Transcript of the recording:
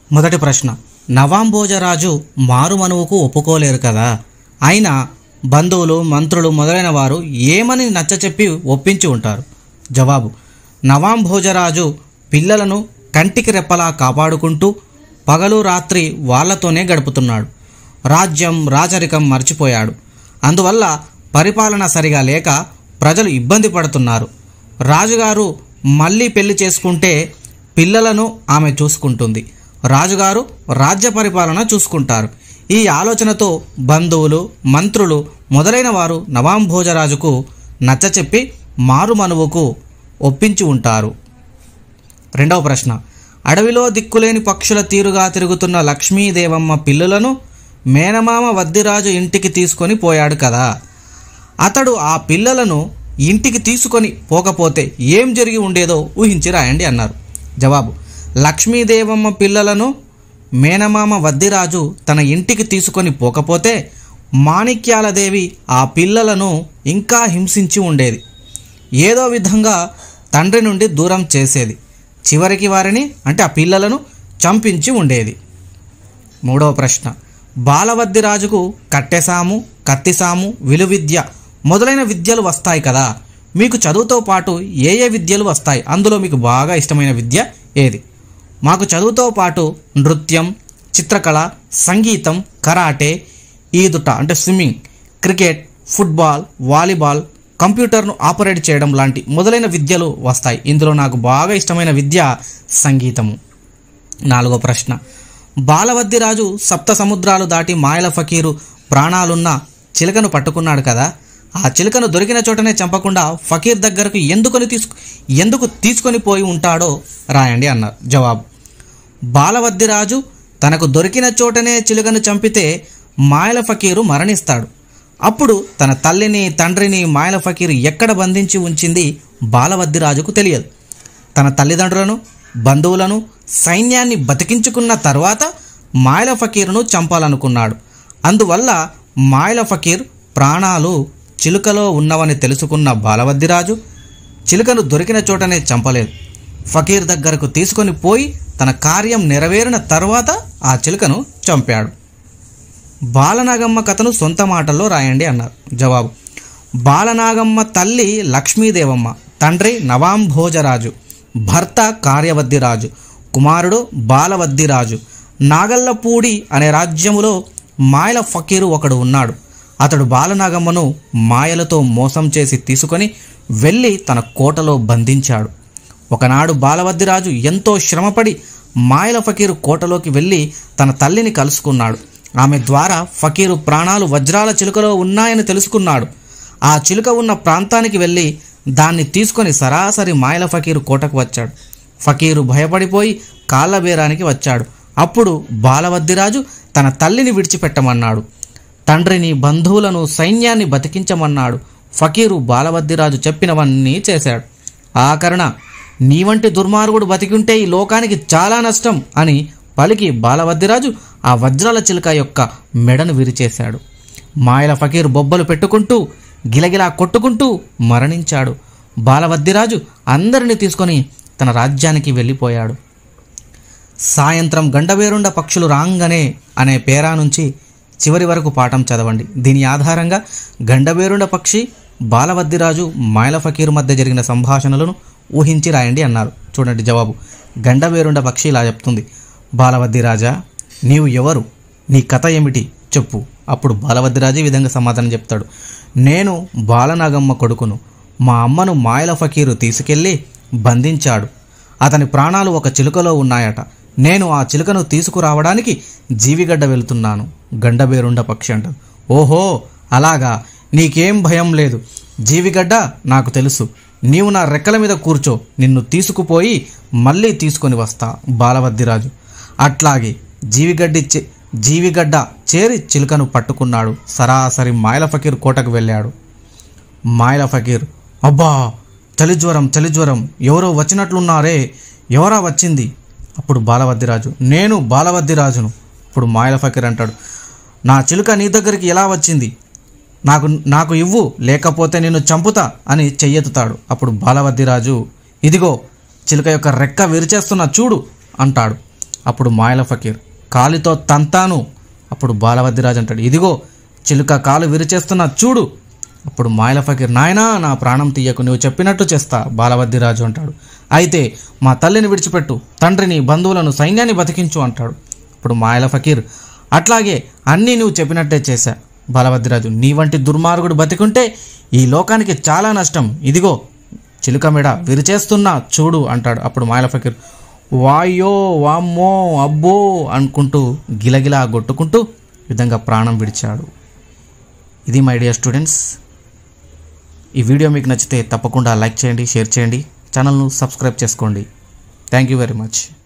మొదటి ప్రశ్న నవాంభోజరాజు మారుమనువుకు ఒప్పుకోలేరు కదా అయినా బంధువులు మంత్రులు మొదలైన వారు ఏమని నచ్చచెప్పి ఒప్పించి ఉంటారు జవాబు నవాంభోజరాజు పిల్లలను కంటికి రెప్పలా కాపాడుకుంటూ పగలు రాత్రి వాళ్ళతోనే గడుపుతున్నాడు రాజ్యం రాజరికం మర్చిపోయాడు అందువల్ల పరిపాలన సరిగా లేక ప్రజలు ఇబ్బంది పడుతున్నారు రాజుగారు మళ్ళీ పెళ్లి చేసుకుంటే పిల్లలను ఆమె చూసుకుంటుంది రాజుగారు రాజ్య పరిపాలన చూసుకుంటారు ఈ ఆలోచనతో బంధువులు మంత్రులు మొదలైన వారు నవాంభోజరాజుకు నచ్చచెప్పి మారుమనువుకు ఒప్పించి ఉంటారు రెండవ ప్రశ్న అడవిలో దిక్కులేని పక్షుల తీరుగా తిరుగుతున్న లక్ష్మీదేవమ్మ పిల్లులను మేనమామ వద్దిరాజు ఇంటికి తీసుకొని పోయాడు కదా అతడు ఆ పిల్లలను ఇంటికి తీసుకొని పోకపోతే ఏం జరిగి ఉండేదో ఊహించి రాయండి అన్నారు జవాబు లక్ష్మీదేవమ్మ పిల్లలను మేనమామ వద్దిరాజు తన ఇంటికి తీసుకొని పోకపోతే మాణిక్యాలదేవి ఆ పిల్లలను ఇంకా హింసించి ఉండేది ఏదో విధంగా తండ్రి నుండి దూరం చేసేది చివరికి వారిని అంటే ఆ పిల్లలను చంపించి ఉండేది మూడవ ప్రశ్న బాలవద్ది రాజుకు కట్టెసాము కత్తిసాము విలువిద్య మొదలైన విద్యలు వస్తాయి కదా మీకు చదువుతో పాటు ఏ ఏ విద్యలు వస్తాయి అందులో మీకు బాగా ఇష్టమైన విద్య ఏది మాకు చదువుతో పాటు నృత్యం చిత్రకళ సంగీతం కరాటే ఈదుట అంటే స్విమ్మింగ్ క్రికెట్ ఫుట్బాల్ వాలీబాల్ కంప్యూటర్ను ఆపరేట్ చేయడం లాంటి మొదలైన విద్యలు వస్తాయి ఇందులో నాకు బాగా ఇష్టమైన విద్య సంగీతము నాలుగో ప్రశ్న బాలవద్దిరాజు సప్త సముద్రాలు దాటి మాయల ఫకీరు ప్రాణాలున్న చిలకను పట్టుకున్నాడు కదా ఆ చిలుకను దొరికిన చోటనే చంపకుండా ఫకీర్ దగ్గరకు ఎందుకొని తీసుకు ఎందుకు తీసుకొని పోయి ఉంటాడో రాయండి అన్నారు జవాబు బాలవద్దిరాజు తనకు దొరికిన చోటనే చిలుకను చంపితే మాయల ఫకీరు మరణిస్తాడు అప్పుడు తన తల్లిని తండ్రిని మాయల ఫకీరు ఎక్కడ బంధించి ఉంచింది బాలవద్దిరాజుకు తెలియదు తన తల్లిదండ్రులను బంధువులను సైన్యాన్ని బతికించుకున్న తర్వాత మాయల ఫకీరును చంపాలనుకున్నాడు అందువల్ల మాయల ఫకీర్ ప్రాణాలు చిలుకలో ఉన్నవని తెలుసుకున్న బాలవద్దిరాజు చిలుకను దొరికిన చోటనే చంపలేదు ఫకీర్ దగ్గరకు తీసుకొని పోయి తన కార్యం నెరవేరిన తర్వాత ఆ చిలుకను చంపాడు బాలనాగమ్మ కథను సొంత మాటల్లో రాయండి అన్నారు జవాబు బాలనాగమ్మ తల్లి లక్ష్మీదేవమ్మ తండ్రి నవాంభోజరాజు భర్త కార్యవద్దిరాజు కుమారుడు బాలవద్దిరాజు నాగల్లపూడి అనే రాజ్యములో మాయల ఫకీరు ఒకడు ఉన్నాడు అతడు బాలనాగమ్మను మాయలతో మోసం చేసి తీసుకొని వెళ్ళి తన కోటలో బంధించాడు ఒకనాడు బాలవద్దిరాజు ఎంతో శ్రమపడి మాయల ఫకీరు కోటలోకి వెళ్ళి తన తల్లిని కలుసుకున్నాడు ఆమె ద్వారా ఫకీరు ప్రాణాలు వజ్రాల చిలుకలో ఉన్నాయని తెలుసుకున్నాడు ఆ చిలుక ఉన్న ప్రాంతానికి వెళ్ళి దాన్ని తీసుకొని సరాసరి మాయల ఫకీరు కోటకు వచ్చాడు ఫకీరు భయపడిపోయి కాళ్ళ బేరానికి వచ్చాడు అప్పుడు బాలవద్దిరాజు తన తల్లిని విడిచిపెట్టమన్నాడు తండ్రిని బంధువులను సైన్యాన్ని బతికించమన్నాడు ఫకీరు బాలవద్దిరాజు చెప్పినవన్నీ చేశాడు ఆకరణ నీ వంటి దుర్మార్గుడు బతికుంటే ఈ లోకానికి చాలా నష్టం అని పలికి బాలవద్దిరాజు ఆ వజ్రాల చిలుక యొక్క మెడను విరిచేశాడు మాయల ఫకీర్ బొబ్బలు పెట్టుకుంటూ గిలగిలా కొట్టుకుంటూ మరణించాడు బాలవద్దిరాజు అందరిని తీసుకొని తన రాజ్యానికి వెళ్ళిపోయాడు సాయంత్రం గండవేరుండ పక్షులు రాంగనే అనే పేరా నుంచి చివరి వరకు పాఠం చదవండి దీని ఆధారంగా గండవేరుండ పక్షి బాలవద్దిరాజు మాయల ఫకీరు మధ్య జరిగిన సంభాషణలను ఊహించి రాయండి అన్నారు చూడండి జవాబు గండవేరుండ పక్షి ఇలా చెప్తుంది బాలవద్దిరాజా నీవు ఎవరు నీ కథ ఏమిటి చెప్పు అప్పుడు బాలవద్దిరాజు ఈ విధంగా సమాధానం చెప్తాడు నేను బాలనాగమ్మ కొడుకును మా అమ్మను మాయల ఫకీరు తీసుకెళ్ళి బంధించాడు అతని ప్రాణాలు ఒక చిలుకలో ఉన్నాయట నేను ఆ చిలుకను తీసుకురావడానికి జీవిగడ్డ వెళ్తున్నాను గండబేరుండ పక్షి అంటాడు ఓహో అలాగా నీకేం భయం లేదు జీవిగడ్డ నాకు తెలుసు నీవు నా రెక్కల మీద కూర్చో నిన్ను తీసుకుపోయి మళ్ళీ తీసుకొని వస్తా బాలవద్దిరాజు అట్లాగే జీవిగడ్డి చే- జీవిగడ్డ చేరి చిలుకను పట్టుకున్నాడు సరాసరి మాయల ఫకీర్ కోటకు వెళ్ళాడు మాయల ఫకీర్ అబ్బా చలి జ్వరం చలి జ్వరం ఎవరో వచ్చినట్లున్నారే ఎవరా వచ్చింది అప్పుడు బాలవద్దిరాజు నేను బాలవద్దిరాజును ఇప్పుడు మాయల ఫకీర్ అంటాడు నా చిలుక నీ దగ్గరికి ఎలా వచ్చింది నాకు నాకు ఇవ్వు లేకపోతే నిన్ను చంపుతా అని చెయ్యెత్తుతాడు అప్పుడు బాలవద్దిరాజు ఇదిగో చిలుక యొక్క రెక్క విరిచేస్తున్న చూడు అంటాడు అప్పుడు మాయల ఫకీర్ కాలితో తంతాను అప్పుడు బాలవద్దిరాజు అంటాడు ఇదిగో చిలుక కాలు విరిచేస్తున్నా చూడు అప్పుడు మాయల ఫకీర్ నాయనా నా ప్రాణం తీయకు నువ్వు చెప్పినట్టు చేస్తా బాలవద్దిరాజు అంటాడు అయితే మా తల్లిని విడిచిపెట్టు తండ్రిని బంధువులను సైన్యాన్ని బతికించు అంటాడు ఇప్పుడు మాయల ఫకీర్ అట్లాగే అన్నీ నువ్వు చెప్పినట్టే చేశా బాలభద్రరాజు నీ వంటి దుర్మార్గుడు బతికుంటే ఈ లోకానికి చాలా నష్టం ఇదిగో చిలుక మెడ విరిచేస్తున్నా చూడు అంటాడు అప్పుడు మాయల ఫకీర్ వాయ్యో వామ్మో అబ్బో అనుకుంటూ గిలగిలా కొట్టుకుంటూ ఈ విధంగా ప్రాణం విడిచాడు ఇది మై డియర్ స్టూడెంట్స్ ఈ వీడియో మీకు నచ్చితే తప్పకుండా లైక్ చేయండి షేర్ చేయండి ఛానల్ను సబ్స్క్రైబ్ చేసుకోండి థ్యాంక్ యూ వెరీ మచ్